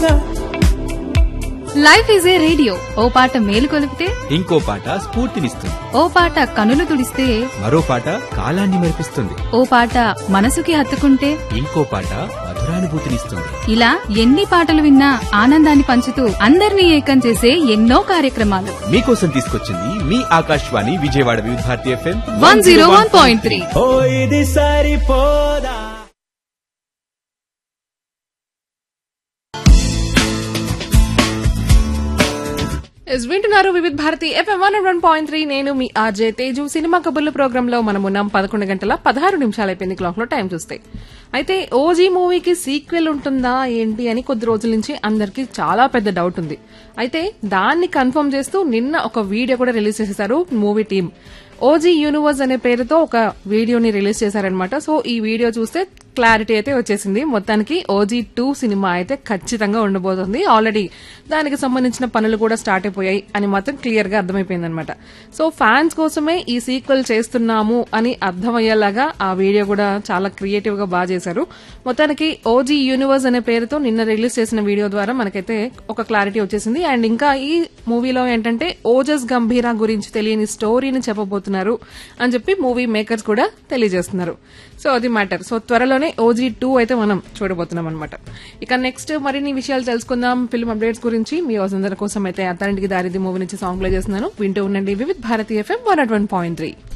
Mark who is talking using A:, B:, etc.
A: తోడుగా
B: life is a radio ఓ పాట మేలు కొలిపితే
C: ఇంకో పాట స్ఫూర్తినిస్తుంది
B: ఓ పాట కనులు తుడిస్తే
C: మరో పాట కాలాన్ని మెరిపిస్తుంది
B: ఓ పాట మనసుకి హత్తుకుంటే
C: ఇంకో పాట మధురానుభూతినిస్తుంది
B: ఇలా ఎన్ని పాటలు విన్నా ఆనందాన్ని పంచుతూ అందరినీ ఏకం చేసే ఎన్నో కార్యక్రమాలు
C: మీకోసం తీసుకొచ్చింది మీ Akashvani Vijayawada Vividh Bharati FM
B: one zero one point three
A: ఓ ఇది సరిపోదా
D: ఎస్ వింటున్నారు Vividh Bharati FM one one point three నేను మీ ఆర్జే తేజు సినిమా కబుర్ల ప్రోగ్రామ్ లో మనం ఉన్నాం పదకొండు గంటల పదహారు నిమిషాలు అయిపోయింది క్లాక్ లో టైం చూస్తే అయితే ఓజీ మూవీకి సీక్వెల్ ఉంటుందా ఏంటి అని కొద్ది రోజుల నుంచి అందరికి చాలా పెద్ద డౌట్ ఉంది అయితే దాన్ని కన్ఫర్మ్ చేస్తూ నిన్న ఒక వీడియో కూడా రిలీజ్ చేసేసారు మూవీ టీం ఓజీ యూనివర్స్ అనే పేరుతో ఒక వీడియోని రిలీజ్ చేశారనమాట సో ఈ వీడియో చూస్తే క్లారిటీ అయితే వచ్చేసింది మొత్తానికి ఓజీ టూ సినిమా అయితే ఖచ్చితంగా ఉండబోతుంది ఆల్రెడీ దానికి సంబంధించిన పనులు కూడా స్టార్ట్ అయిపోయాయి అని మాత్రం క్లియర్ గా అర్థమైపోయింది అనమాట సో ఫ్యాన్స్ కోసమే ఈ సీక్వెల్ చేస్తున్నాము అని అర్థమయ్యేలాగా ఆ వీడియో కూడా చాలా క్రియేటివ్ గా బాగా చేశారు మొత్తానికి ఓజీ యూనివర్స్ అనే పేరుతో నిన్న రిలీజ్ చేసిన వీడియో ద్వారా మనకైతే ఒక క్లారిటీ వచ్చేసింది అండ్ ఇంకా ఈ మూవీలో ఏంటంటే ఓజస్ గంభీరా గురించి తెలియని స్టోరీని చెప్పబోతున్నారు అని చెప్పి మూవీ మేకర్స్ కూడా తెలియజేస్తున్నారు సో అది మ్యాటర్ సో త్వరలోనే ఓజీ టూ అయితే మనం చూడబోతున్నాం అనమాట ఇక నెక్స్ట్ మరిన్ని విషయాలు తెలుసుకుందాం ఫిల్మ్ అప్డేట్స్ గురించి మీ అందరి కోసం అయితే అత్తారింటికి దారిది మూవీ నుంచి సాంగ్ ప్లే చేస్తున్నాను వింటూ ఉండండి Vividh Bharatiya FM one point three